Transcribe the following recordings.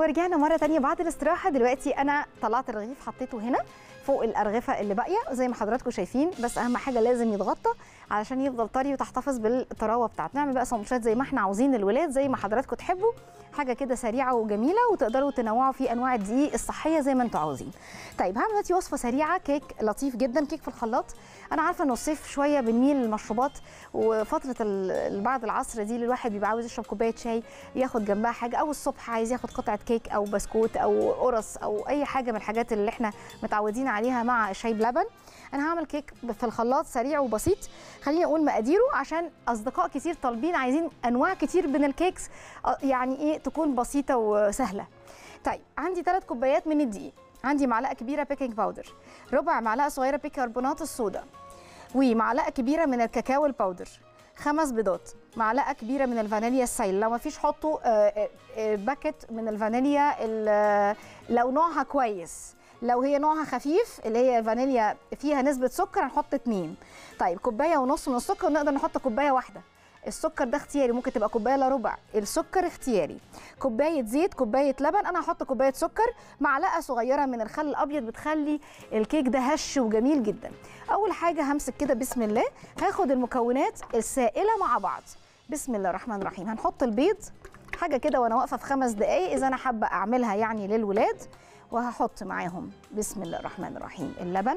ورجعنا مره تانية بعد الاستراحه دلوقتي انا طلعت الرغيف حطيته هنا فوق الارغفه اللي باقيه زي ما حضراتكم شايفين بس اهم حاجه لازم يتغطى علشان يفضل طري وتحتفظ بالطراوه بتاعته نعمل بقى سندوتشات زي ما احنا عاوزين للولاد زي ما حضراتكم تحبوا حاجه كده سريعه وجميله وتقدروا تنوعوا في انواع الدقيق الصحيه زي ما انتم عاوزين طيب هعمل دلوقتي وصفه سريعه كيك لطيف جدا كيك في الخلاط انا عارفه انه الصيف شويه بنميل للمشروبات وفتره ال- بعد العصر دي اللي الواحد بيبقى عاوز يشرب كوبايه شاي ياخد جنبها حاجه او الصبح عايز ياخد قطعه كيك او بسكوت او قرص او اي حاجه من الحاجات اللي احنا متعودين عليها مع الشاي بلبن انا هعمل كيك في الخلاط سريع وبسيط خليني اقول مقاديره عشان اصدقاء كتير طالبين عايزين انواع كتير من الكيكس آه، يعني ايه تكون بسيطه وسهله طيب عندي ثلاث كوبايات من الدقيق عندي معلقه كبيره بيكنج باودر ربع معلقه صغيره بيكربونات الصودا ومعلقه كبيره من الكاكاو الباودر خمس بيضات معلقه كبيره من الفانيليا السائل لو ما فيش حطوا آه، آه، آه، باكت من الفانيليا ال- آه، لو نوعها كويس لو هي نوعها خفيف اللي هي فانيليا فيها نسبه سكر هنحط اتنين طيب كوبايه ونص من السكر نقدر نحط كوبايه واحده السكر ده اختياري ممكن تبقى كوبايه الا ربع السكر اختياري كوبايه زيت كوبايه لبن انا هحط كوبايه سكر معلقه صغيره من الخل الابيض بتخلي الكيك ده هش وجميل جدا اول حاجه همسك كده بسم الله هاخد المكونات السائله مع بعض بسم الله الرحمن الرحيم هنحط البيض حاجه كده وانا واقفه في خمس دقائق اذا انا حابه اعملها يعني للولاد وهحط معاهم بسم الله الرحمن الرحيم اللبن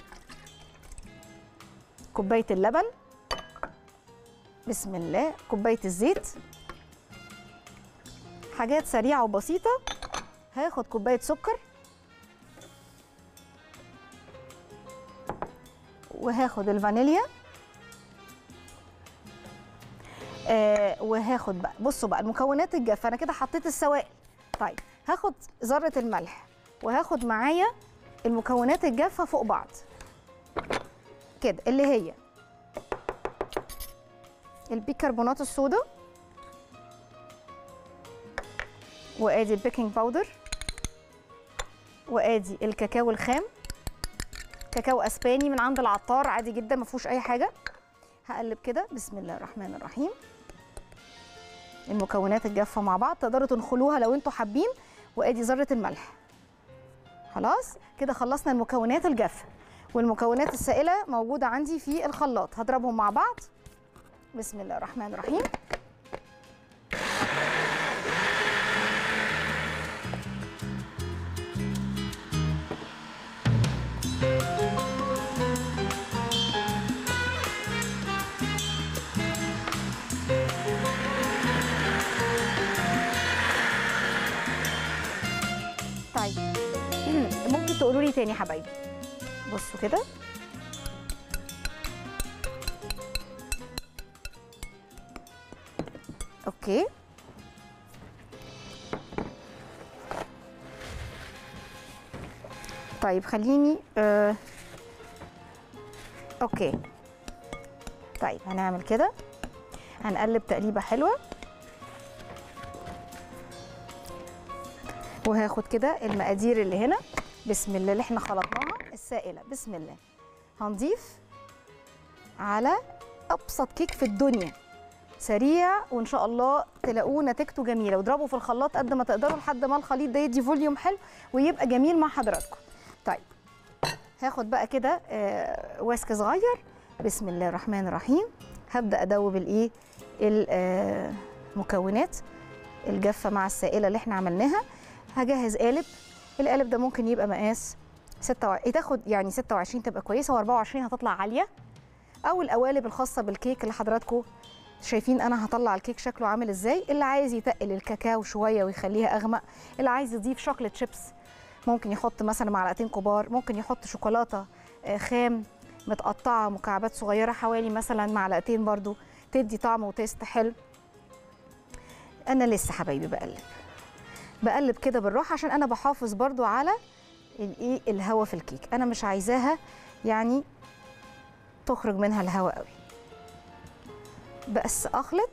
كوبايه اللبن بسم الله كوبايه الزيت حاجات سريعه وبسيطه هاخد كوبايه سكر وهاخد الفانيليا آه وهاخد بقى بصوا بقى المكونات الجافه انا كده حطيت السوائل طيب هاخد ذره الملح وهاخد معايا المكونات الجافه فوق بعض كده اللي هي البيكربونات الصودا وادي البيكنج باودر وادي الكاكاو الخام كاكاو اسباني من عند العطار عادي جدا ما فيهوش اي حاجه هقلب كده بسم الله الرحمن الرحيم المكونات الجافه مع بعض تقدروا تنخلوها لو انتوا حابين وادي ذره الملح خلاص كده خلصنا المكونات الجافه والمكونات السائله موجوده عندي في الخلاط هضربهم مع بعض بسم الله الرحمن الرحيم طيب ممكن تقولوا لي تاني يا حبايبي بصوا كده اوكي طيب خليني آه. اوكي طيب هنعمل كده هنقلب تقليبه حلوه وهاخد كده المقادير اللي هنا بسم الله اللي احنا خلطناها السائله بسم الله هنضيف على ابسط كيك في الدنيا سريع وان شاء الله تلاقوه نتيجته جميله واضربوا في الخلاط قد ما تقدروا لحد ما الخليط ده يدي فوليوم حلو ويبقى جميل مع حضراتكم طيب هاخد بقى كده آه، واسك صغير بسم الله الرحمن الرحيم هبدا ادوب الايه المكونات الجافه مع السائله اللي احنا عملناها هجهز قالب القالب ده ممكن يبقى مقاس 26 تاخد يعني 26 تبقى كويسه و24 هتطلع عاليه او القوالب الخاصه بالكيك اللي حضراتكم شايفين انا هطلع الكيك شكله عامل ازاي اللي عايز يتقل الكاكاو شويه ويخليها اغمق اللي عايز يضيف شوكليت شيبس ممكن يحط مثلا معلقتين كبار ممكن يحط شوكولاته آه، خام متقطعه مكعبات صغيره حوالي مثلا معلقتين برضو تدي طعم وتيست حلو انا لسه حبايبي بقلب بقلب كده بالراحه عشان انا بحافظ برضو على الايه الهواء في الكيك انا مش عايزاها يعني تخرج منها الهواء قوي بس اخلط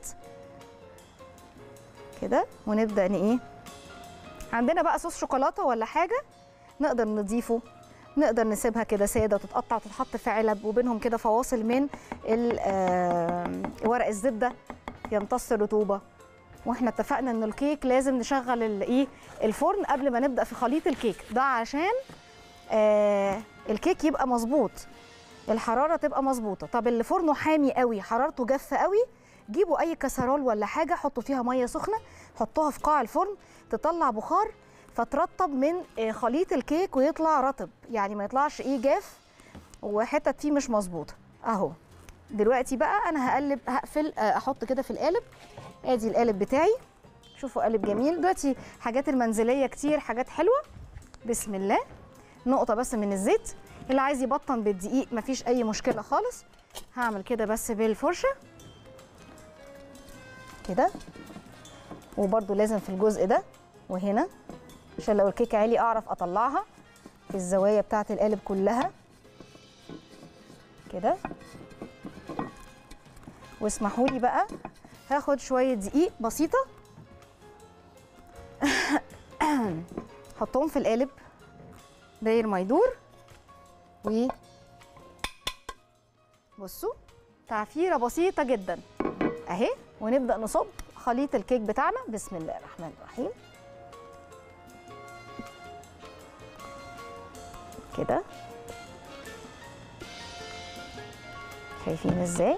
كده ونبدا ان ايه عندنا بقى صوص شوكولاته ولا حاجه نقدر نضيفه نقدر نسيبها كده ساده وتتقطع وتتحط في علب وبينهم كده فواصل من ال- آه، ورق الزبده يمتص الرطوبه واحنا اتفقنا ان الكيك لازم نشغل الايه الفرن قبل ما نبدا في خليط الكيك ده عشان آه الكيك يبقى مظبوط الحراره تبقى مظبوطه طب اللي فرنه حامي قوي حرارته جافه قوي جيبوا اي كسرول ولا حاجه حطوا فيها ميه سخنه حطوها في قاع الفرن تطلع بخار فترطب من آه، خليط الكيك ويطلع رطب يعني ما يطلعش ايه جاف وحتت فيه مش مظبوطه اهو دلوقتي بقى انا هقلب هقفل آه، احط كده في القالب ادي القالب بتاعي شوفوا قالب جميل دلوقتي حاجات المنزليه كتير حاجات حلوه بسم الله نقطه بس من الزيت اللي عايز يبطن بالدقيق مفيش اي مشكله خالص هعمل كده بس بالفرشه كده وبرده لازم في الجزء ده وهنا عشان لو الكيكه عالي اعرف اطلعها في الزوايا بتاعه القالب كلها كده واسمحوا لي بقى هاخد شويه دقيق بسيطه حطهم في القالب داير ما يدور و بصوا تعفيره بسيطه جدا اهي ونبدا نصب خليط الكيك بتاعنا بسم الله الرحمن الرحيم كده شايفين ازاي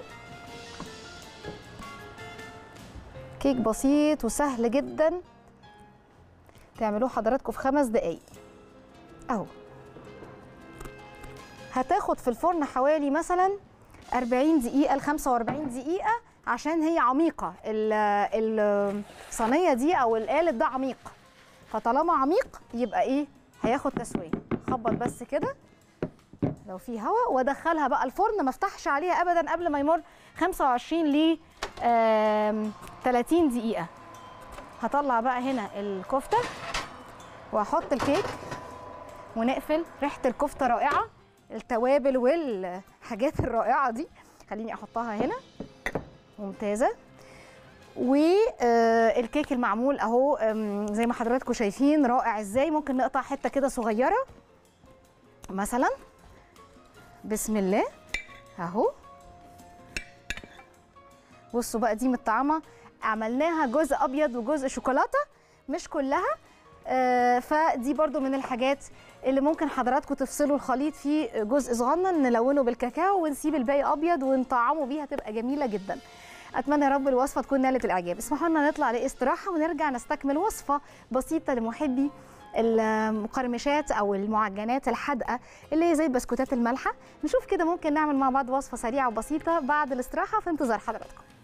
كيك بسيط وسهل جدا تعملوه حضراتكم في خمس دقايق اهو هتاخد في الفرن حوالي مثلا 40 دقيقة ل 45 دقيقة عشان هي عميقة ال- الصينية دي أو القالب ده عميق فطالما عميق يبقى إيه هياخد تسوية خبط بس كده لو في هواء وادخلها بقى الفرن ما افتحش عليها ابدا قبل ما يمر 25 ل آم، 30 دقيقة هطلع بقى هنا الكفتة واحط الكيك ونقفل ريحة الكفتة رائعة التوابل والحاجات الرائعة دي خليني احطها هنا ممتازة والكيك المعمول اهو أم، زي ما حضراتكم شايفين رائع ازاي ممكن نقطع حتة كده صغيرة مثلا بسم الله اهو بصوا بقى دي متطعمه عملناها جزء ابيض وجزء شوكولاته مش كلها آه فدي برضو من الحاجات اللي ممكن حضراتكم تفصلوا الخليط فيه جزء صغنن نلونه بالكاكاو ونسيب الباقي ابيض ونطعمه بيها تبقى جميله جدا اتمنى يا رب الوصفه تكون نالت الاعجاب اسمحوا لنا نطلع لاستراحه ونرجع نستكمل وصفه بسيطه لمحبي المقرمشات او المعجنات الحادقه اللي هي زي البسكوتات المالحه نشوف كده ممكن نعمل مع بعض وصفه سريعه وبسيطه بعد الاستراحه في انتظار حضراتكم